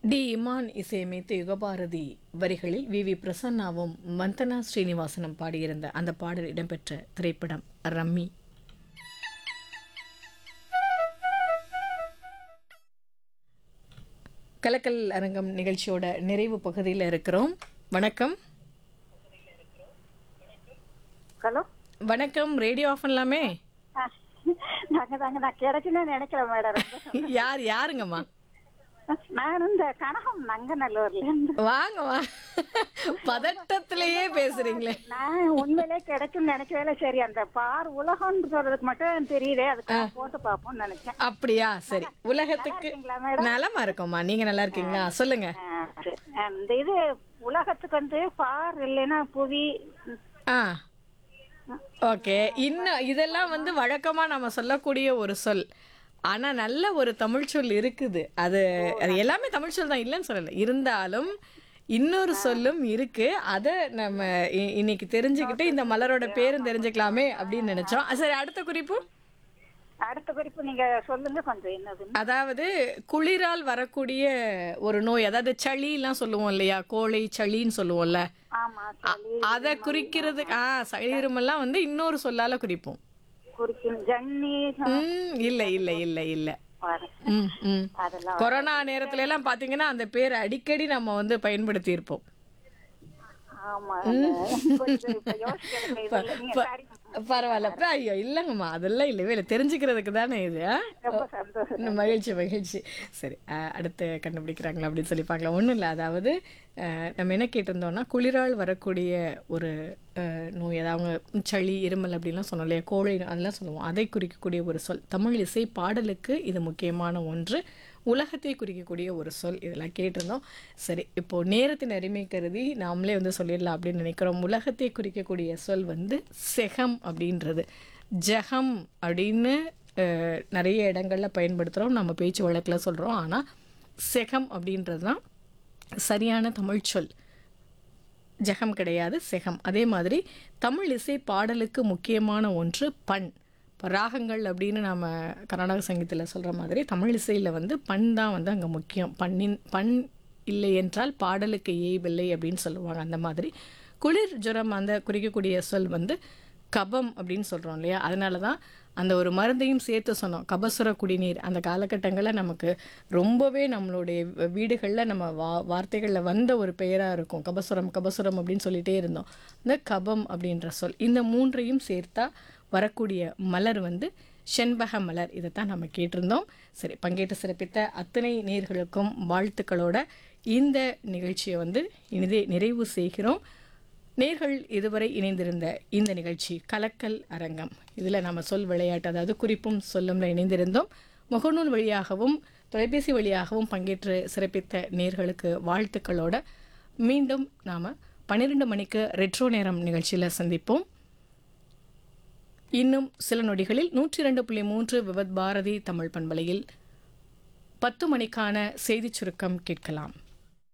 D Imman இசையமைத்த யுகபாரதி வரிகளில் we we பிரசன்னாவும் வந்தனா ஸ்ரீனிவாசனும் பாடியிருந்த அந்த பாடல் இடம்பெற்ற திரைப்படம் ரம்மி கலக்கல் அரங்கம் நிகழ்ச்சியோட நிறைவு பகுதியில் இருக்கிறோம் வணக்கம் ஹலோ வணக்கம் ரேடியோ ஆஃப் பண்ணலாமே நாங்க தாங்க நான் கிடைச்சுன்னு நினைக்கிறேன் மேடம் ரொம்ப யார் யாருங்கம்மா நான் இந்த கனகம் நங்கநல்லூர்ல இருந்து வாங்க வா பதட்டத்திலேயே பேசுறீங்களே நான் உண்மையிலே கிடைக்கும்னு நினைக்கவே சரி அந்த பார் உலகம்னு சொல்றதுக்கு மட்டும் தெரியுதே அதுக்கு நான் போட்டு பார்ப்போம்னு நினைச்சேன் அப்படியா சரி உலகத்துக்கு இருக்கீங்களா மேடம் நலமா இருக்கோம்மா நீங்க நல்லா இருக்கீங்களா சொல்லுங்க ஆ, சரி. அந்த இது உலகத்துக்கு வந்து பார் இல்லைன்னா புவி ஆ ஓகே இன்னும் இதெல்லாம் வந்து வழக்கமா நம்ம சொல்லக்கூடிய ஒரு சொல் ஆனா நல்ல ஒரு தமிழ் சொல் இருக்குது அது அது எல்லாமே தமிழ் சொல் தான் இல்லைன்னு சொல்லல இருந்தாலும் இன்னொரு சொல்லும் இருக்கு அதை நம்ம இ- இன்னைக்கு தெரிஞ்சுக்கிட்டு இந்த மலரோட பேரும் தெரிஞ்சுக்கலாமே அப்படின்னு நினைச்சோம் அஹ் சரி அடுத்த குறிப்பு அடுத்த குறிப்பு நீங்க சொல்லுங்க கொஞ்சம் என்னதுன்னு அதாவது குளிரால் வரக்கூடிய ஒரு நோய் அதாவது சளிலாம் சொல்லுவோம் இல்லையா கோழை சளின்னு சொல்லுவோம்ல ஆமா சளி அதை குறிக்கிறது ஆ சளி இருமல்லாம் வந்து இன்னொரு சொல்லால குறிப்போம் குறிக்கும் ஜன்னி ம் இல்ல இல்ல இல்ல இல்ல பாரு. ம் ம் அதெல்லாம் கொரோனா நேரத்துல எல்லாம் பாத்தீங்கன்னா அந்த பேரை அடிக்கடி நம்ம வந்து பயன்படுத்தி இருப்போம் ஆமா அந்த கொஞ்சம் இப்ப யோசிக்கிறதுக்கு இது இல்லை. நீங்க சரி. பரவாயில்ல அப்ப ஐயோ இல்லைங்கம்மா அதெல்லாம் இல்லவே இல்லை தெரிஞ்சுக்கிறதுக்கு தானே இது ஆ? ரொம்ப சந்தோஷம் இன்னும் மகிழ்ச்சி மகிழ்ச்சி சரி அஹ், அடுத்து கண்டுபிடிக்கிறாங்களா அப்படின்னு சொல்லி பார்க்கலாம் ஒன்றும் இல்லை அதாவது அஹ், நம்ம என்ன கேட்டிருந்தோம்னா குளிரால் வரக்கூடிய ஒரு அஹ், நோய் அதாவது அவங்க சளி இருமல் அப்படின்லாம் சொன்னோம் இல்லையா கோழை அதெல்லாம் சொல்லுவோம் அதை குறிக்கக்கூடிய ஒரு சொல் தமிழ் இசை பாடலுக்கு இது முக்கியமான ஒன்று உலகத்தை குறிக்கக்கூடிய ஒரு சொல் இதெல்லாம் கேட்டிருந்தோம் சரி இப்போ நேரத்தின் அருமை கருதி நாமளே வந்து சொல்லிடலாம் அப்படின்னு நினைக்கிறோம் உலகத்தை குறிக்கக்கூடிய சொல் வந்து செகம் அப்படின்றது ஜெகம் அப்படின்னு அஹ், நிறைய இடங்கள்ல பயன்படுத்துகிறோம் நம்ம பேச்சு வழக்கில் சொல்கிறோம் ஆனால் செகம் அப்படின்றது தான் சரியான தமிழ் சொல் ஜெகம் கிடையாது செகம் அதே மாதிரி தமிழ் இசை பாடலுக்கு முக்கியமான ஒன்று பண் இப்போ ராகங்கள் அப்படின்னு நம்ம கர்நாடக சங்கீதத்தில் சொல்கிற மாதிரி தமிழ் இசையில் வந்து பண் தான் வந்து அங்கே முக்கியம் பண்ணின் பண் இல்லை என்றால் பாடலுக்கு ஏய்வில்லை அப்படின்னு சொல்லுவாங்க அந்த மாதிரி குளிர் ஜுரம் அந்த குறிக்கக்கூடிய சொல் வந்து கபம் அப்படின்னு சொல்கிறோம் இல்லையா அதனால தான் அந்த ஒரு மருந்தையும் சேர்த்து சொன்னோம் கபசுர குடிநீர் அந்த காலகட்டங்களில் நமக்கு ரொம்பவே நம்மளுடைய வீடுகளில் நம்ம வா வார்த்தைகளில் வந்த ஒரு பெயராக இருக்கும் கபசுரம் கபசுரம் அப்படின்னு சொல்லிட்டே இருந்தோம் இந்த கபம் அப்படின்ற சொல் இந்த மூன்றையும் சேர்த்தா வரக்கூடிய மலர் வந்து செண்பக மலர் இதைத்தான் நம்ம கேட்டிருந்தோம் சரி பங்கேற்று சிறப்பித்த அத்தனை நேர்களுக்கும் வாழ்த்துக்களோட இந்த நிகழ்ச்சியை வந்து இனிதே நிறைவு செய்கிறோம் நேர்கள் இதுவரை இணைந்திருந்த இந்த நிகழ்ச்சி கலக்கல் அரங்கம் இதில் நம்ம சொல் விளையாட்டு அதாவது குறிப்பும் சொல்லும்ல இணைந்திருந்தோம் முகநூல் வழியாகவும் தொலைபேசி வழியாகவும் பங்கேற்று சிறப்பித்த நேர்களுக்கு வாழ்த்துக்களோட மீண்டும் நாம் பன்னிரெண்டு மணிக்கு ரெட்ரோ நேரம் நிகழ்ச்சியில் சந்திப்போம் இன்னும் சில நொடிகளில் நூற்றி இரண்டு புள்ளி மூன்று விவத் பாரதி தமிழ் பண்பலையில் பத்து மணிக்கான செய்திச் சுருக்கம் கேட்கலாம்